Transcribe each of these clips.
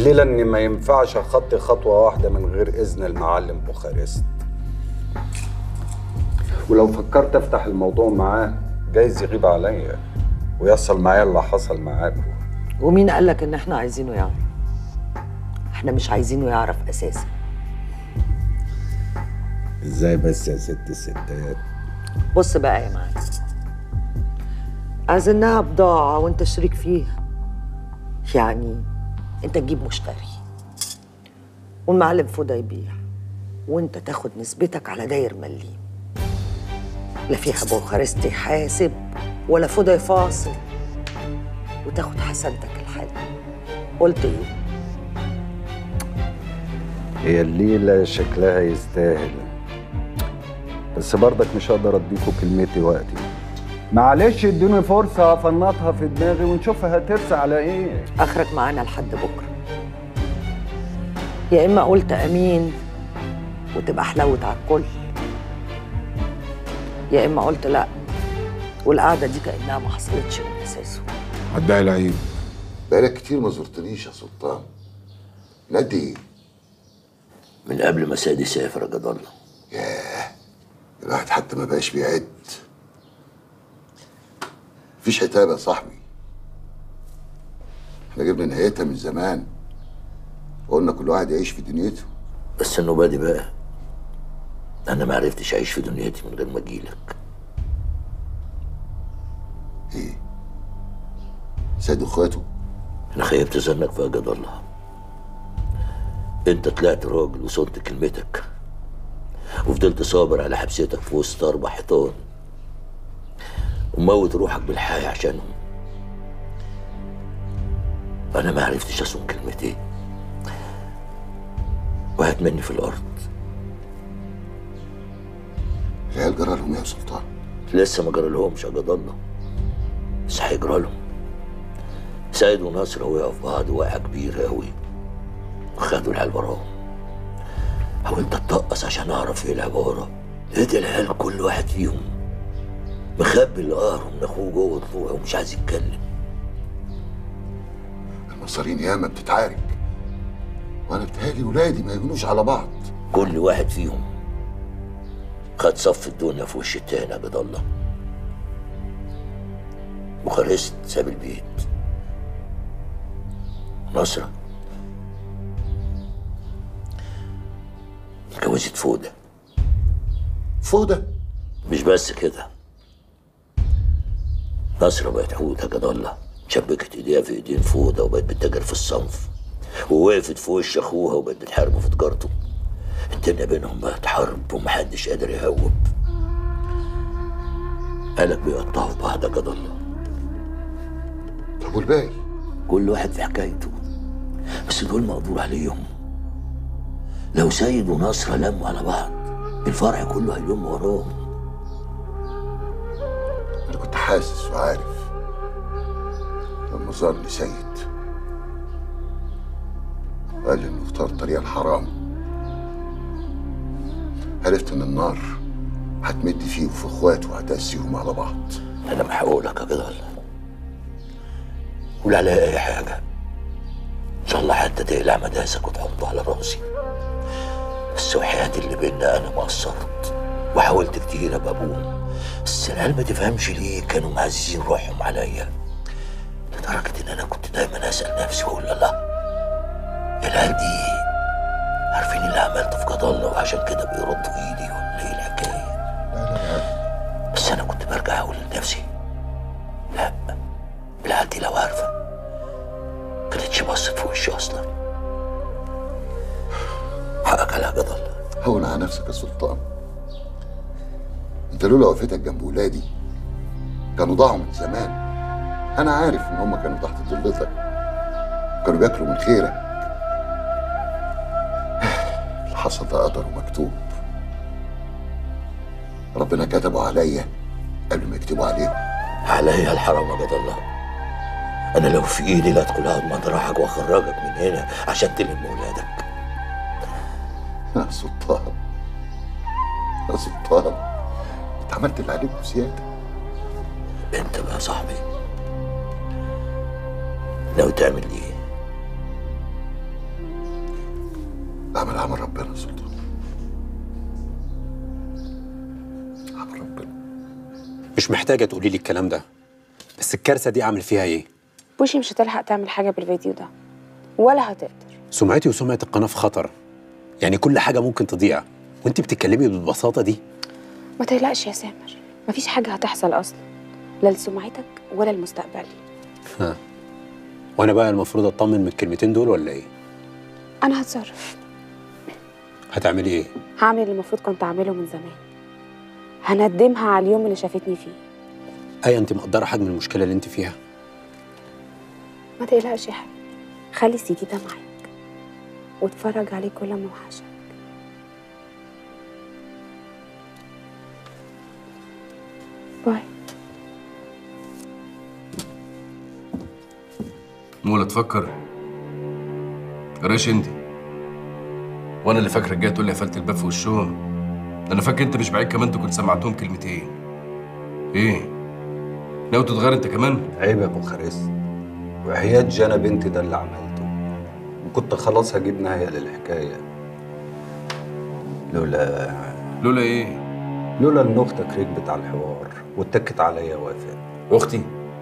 الليلة إني ما ينفعش أخطي خطوة واحدة من غير إذن المعلم بوخارست ولو فكرت أفتح الموضوع معاه جايز يغيب عليا ويحصل معايا اللي حصل معاكم ومين قالك ان احنا عايزينه يعرف احنا مش عايزينه يعرف اساسا إزاي بس يا ست الستات بص بقى يا معلم عايزينها بضاعة وانت شريك فيها يعني انت تجيب مشتري والمعلم فوده يبيع وانت تاخد نسبتك على داير مليم لا فيها بوخارست يحاسب ولا فوده يفاصل وتاخد حسنتك الحلوة قلت ايه؟ هي الليلة شكلها يستاهل بس برضك مش هقدر اديكوا كلمتي وقتي معلش ادوني فرصة افنطها في دماغي ونشوفها هترسى على ايه اخرك معانا لحد بكره يا اما قلت امين وتبقى حلاوه على الكل يا اما قلت لا والقعده دي كانها ما حصلتش من اساسه عدها العيب بقالك كتير ما زرتنيش يا سلطان من قد ايه؟ من قبل ما سادي سافر يا جد الله الواحد حتى ما بقاش بيعد مفيش عتاب يا صاحبي احنا جبنا نهايتها من زمان وقلنا كل واحد يعيش في دنيته بس النوبة دي بقى انا ما عرفتش اعيش في دنيتي من غير ما اجيلك ايه سيد اخواته انا خيبت ظنك في جد الله انت طلعت راجل وصنت كلمتك وفضلت صابر على حبستك في وسط اربع حيطان وموت روحك بالحياة عشانهم انا ما عرفتش اصون كلمتي وقعت مني في الارض العيال جرى لهم ايه يا سلطان لسه ما جرالهمش يا جد الله بس هيجرى لهم سيد ونصر وقعوا في بعض وقعة كبيرة أوي وخدوا العيال وراهم حاولت اتطقص عشان اعرف ايه العبارة لقيت العيال كل واحد فيهم مخبي اللي قهره من اخوه جوه طلوعه ومش عايز يتكلم المصارين ياما بتتعارك وانا بتهيألي ولادي ما يبنوش على بعض كل واحد فيهم خد صف الدنيا في وش التاني يا جد الله بوخارست ساب البيت نصرة اتجوزت فودة فودة مش بس كده نصرة بقت حوت يا جد الله شبكت ايديها في ايدين فودة وبقت بتتاجر في الصنف ووقفت في وش اخوها وبقت بتحاربه في تجارته الدنيا بينهم بقت حرب ومحدش قادر يهوب قالك بيقطعوا في بعض يا جد الله طب والباقي كل واحد في حكايته بس دول مقدور عليهم لو سيد ونصرة لموا على بعض الفرع كله هيلم وراهم انا كنت حاسس وعارف لما ظهر لي سيد وقال لي انه اختار طريق الحرام عرفت ان النار هتمد فيه وفي اخواته وهتقسيهم على بعض انا محقوق لك يا جد الله قول عليا اي حاجه ان شاء الله حتى تقلع مداسك وتحطه على راسي بس وحياة اللي بينا انا ما قصرت وحاولت كتير ابقى ابوهم بس العيال ما تفهمش ليه كانوا معززين روحهم عليا لدرجه ان انا كنت دايما اسال نفسي واقول لا العيال دي عارفين اللي عملته في جد الله وعشان كده بيردوا ايدي ولا ايه الحكايه بس انا كنت برجع اقول لنفسي لا العيال دي لو عارفه كانتش بصت في وشي اصلا حقك على جد الله هون على نفسك يا سلطان انت لولا وقفتك جنب ولادي كانوا ضاعوا من زمان انا عارف ان هم كانوا تحت ضلتك كانوا بياكلوا من خيرك اللي حصل ده قدر ومكتوب ربنا كتبه عليا قبل ما يكتبوا عليهم عليا الحرام يا جد الله انا لو في ايدي لا ادخل اقعد مطرحك واخرجك من هنا عشان تلم ولادك يا سلطان يا سلطان انت عملت اللي عليك وزياده انت بقى صاحبي ناوي تعمل ايه بعمل عمل ربنا يا سلطان عمل ربنا مش محتاجة تقولي لي الكلام ده بس الكارثة دي أعمل فيها إيه؟ بوشي مش هتلحق تعمل حاجة بالفيديو ده ولا هتقدر سمعتي وسمعة القناة في خطر يعني كل حاجة ممكن تضيع وأنت بتتكلمي بالبساطة دي ما تقلقش يا سامر مفيش حاجة هتحصل أصلا لا لسمعتك ولا لمستقبلي ها وأنا بقى المفروض أطمن من الكلمتين دول ولا إيه؟ أنا هتصرف هتعملي إيه؟ هعمل اللي المفروض كنت أعمله من زمان هندمها على اليوم اللي شافتني فيه أي أنت مقدرة حجم المشكلة اللي أنت فيها؟ ما تقلقش يا حبيبي خلي السي دي ده معاك واتفرج عليه كل ما وحشك باي مولا تفكر ريش انت وانا اللي فاكرك جاي تقول لي قفلت الباب في وشهم ده انا فاكر انت مش بعيد كمان انت كنت سمعتهم كلمتين ايه ناوي تتغير انت كمان عيب يا ابو خريس وحياة جانا بنتي ده اللي عملته وكنت خلاص هجيب نهاية للحكاية لولا لولا ايه لولا ان اختك ركبت على الحوار واتكت عليا وافق اختي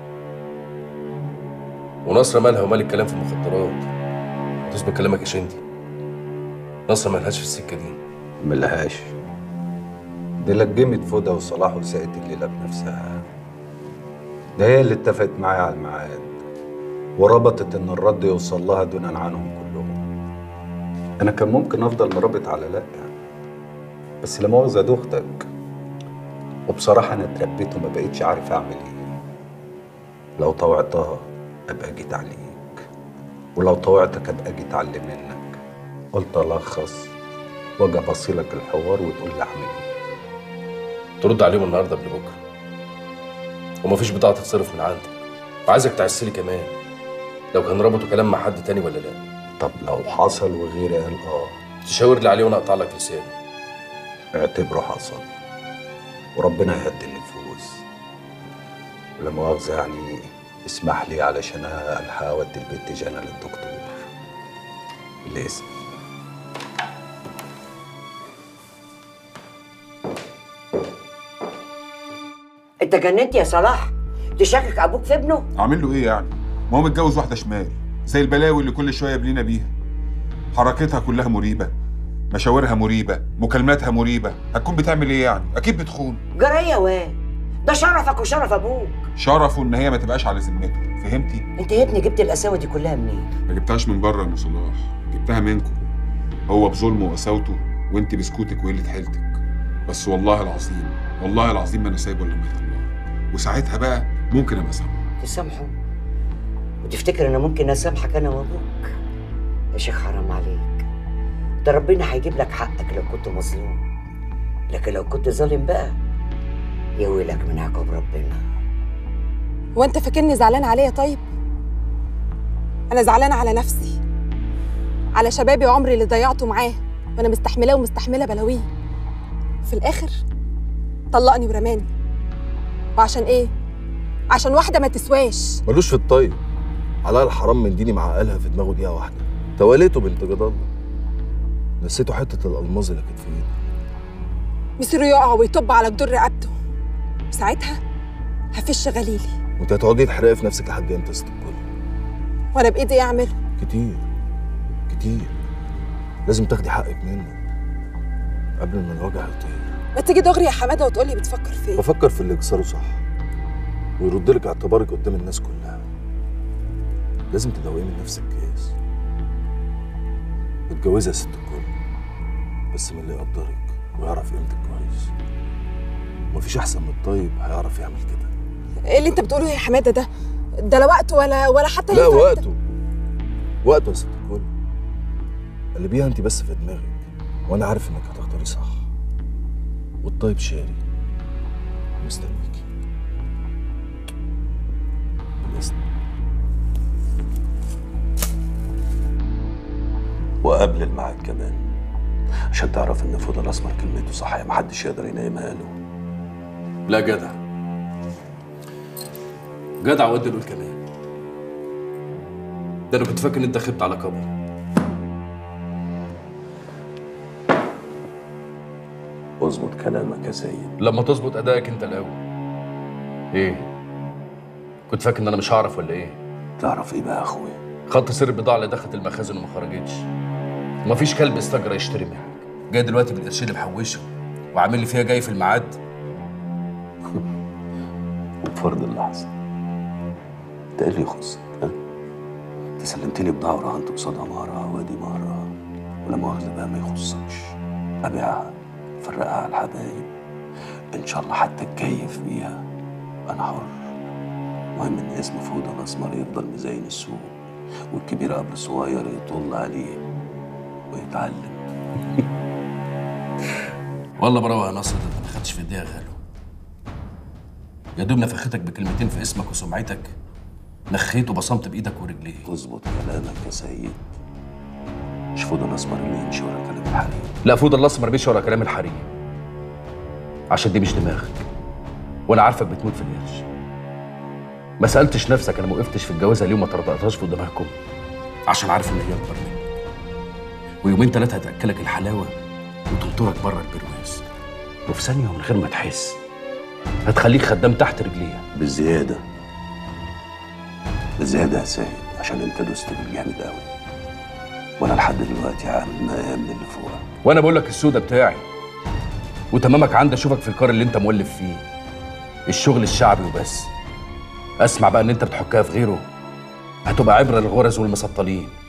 ونصر مالها ومال الكلام في المخدرات تظبط كلامك يا شندي نصر مالهاش في السكه دي ملهاش دي لجمت فودا وصلاح وسقت الليلة بنفسها ده هي اللي اتفقت معايا على الميعاد وربطت ان الرد يوصل لها دونا عنهم كلهم انا كان ممكن افضل مرابط على لا بس لا مؤاخذة دي اختك وبصراحة انا اتربيت وما بقيتش عارف اعمل ايه لو طوعتها ابقى جيت عليك ولو طوعتك ابقى جيت اتعلم منك قلت الخص واجي ابصيلك الحوار وتقول لي اعمل ايه ترد عليهم النهارده قبل بكره ومفيش بضاعه تتصرف من عندك وعايزك تعسلي كمان لو كان ربطوا كلام مع حد تاني ولا لا طب لو حصل وغيري قال اه تشاور لي عليه وانا اقطع لك لساني اعتبره حصل وربنا يهدي النفوس ولا مؤاخذة يعني اسمح لي علشان الحق اودي البنت جانا للدكتور الاسم انت جننت يا صلاح تشكك ابوك في ابنه اعمل له ايه يعني؟ ما هو متجوز واحده شمال زي البلاوي اللي كل شويه يبلينا بيها حركتها كلها مريبه مشاورها مريبه مكالماتها مريبه هتكون بتعمل ايه يعني؟ اكيد بتخون جرى واد ده شرفك وشرف ابوك شرفه ان هي ما تبقاش على ذمته فهمتي؟ انت يا ابني جبت القساوه دي كلها منين ما جبتهاش من بره يا ام صلاح جبتها منكم هو بظلمه وقساوته وانت بسكوتك وقله حيلتك بس والله العظيم والله العظيم ما انا سايبه الا لما يطلقه وساعتها بقى ممكن ابقى سامحه تسامحه وتفتكر انا ممكن اسامحك انا وابوك يا شيخ حرام عليك ده ربنا هيجيب لك حقك لو كنت مظلوم لكن لو كنت ظالم بقى يا ويلك من عقاب ربنا هو انت فاكرني زعلانه عليا طيب انا زعلانه على نفسي على شبابي وعمري اللي ضيعته معاه وانا مستحملاه ومستحمله بلاويه في الاخر طلقني ورماني وعشان ايه عشان واحده ما تسواش ملوش في الطيب علاء الحرام من ديني معقلها في دماغه دقيقة واحدة تواليته بنت جد الله نسيته حتة الألماظ اللي كانت في ايده مصيره يقع ويطب على جدور رقبته ساعتها هفش غليلي وانت هتقعدي تحرقي في نفسك لحد امتى يا ست الكل وانا بايدي ايه اعمله كتير كتير لازم تاخدي حقك منه قبل ما الوجع يطير ما تيجي دغري يا حماده وتقولي بتفكر في ايه بفكر في اللي يكسره صح ويرد لك اعتبارك قدام الناس كلها لازم تدوقي من نفسك كيس اتجوزها يا ست الكل بس من اللي يقدرك ويعرف قيمتك كويس مفيش احسن من الطيب هيعرف يعمل كده ايه اللي انت بتقوله يا حماده ده ده لا وقت ولا ولا حتى لا ينفع وقته وقته يا ست الكل اللي بيها انت بس في دماغك وانا عارف انك هتختاري صح والطيب شاري مستنيكي بالاذن وقبل الميعاد كمان عشان تعرف ان فضل الاسمر كلمته صح محدش يقدر ينامها له لا جدع جدع ودي دول كمان ده انا كنت فاكر ان انت خبت على كبر اظبط كلامك يا سيد لما تظبط ادائك انت الاول ايه كنت فاكر ان انا مش هعرف ولا ايه تعرف ايه بقى يا اخويا خط سر البضاعه اللي دخلت المخازن وما خرجتش ومفيش كلب استجرى يشتري منك جاي دلوقتي بالقرشين اللي محوشه وعامل لي فيها جاي في الميعاد وبفرض اللحظه انت ايه اللي يخصك ها انت سلمت لي بضاعه ورهنت قصادها مهره وادي مهره ولا مؤاخذه بقى ما يخصكش ابيعها فرقها على الحبايب ان شاء الله حتى تكيف بيها انا حر المهم ان اسم فوضى الاسمر يفضل مزين السوق والكبير قبل الصغير يطل عليه ويتعلم والله براوة يا نصر ده انت ما خدتش في ايديها غالو يا دوب نفختك بكلمتين في اسمك وسمعتك نخيت وبصمت بايدك ورجليك اظبط كلامك يا سيد مش فوضى الاسمر اللي يمشي ورا كلام الحريم لا فوضى الاسمر بيمشي ورا كلام الحريم عشان دي مش دماغك وانا عارفك بتموت في القرش ما سالتش نفسك انا ما وقفتش في الجوازه ليه وما طرطقتهاش في دماغكم عشان عارف ان هي اكبر منك ويومين ثلاثه هتاكلك الحلاوه وتنطرك بره البرواز وفي ثانيه ومن غير ما تحس هتخليك خدام تحت رجليها بالزياده بالزياده يا سيد عشان انت دوست بالجامد قوي وانا لحد دلوقتي عامل مقام من اللي فوقك وانا بقول لك السوده بتاعي وتمامك عندي اشوفك في الكار اللي انت مولف فيه الشغل الشعبي وبس اسمع بقى ان انت بتحكها في غيره هتبقى عبره للغرز والمسطلين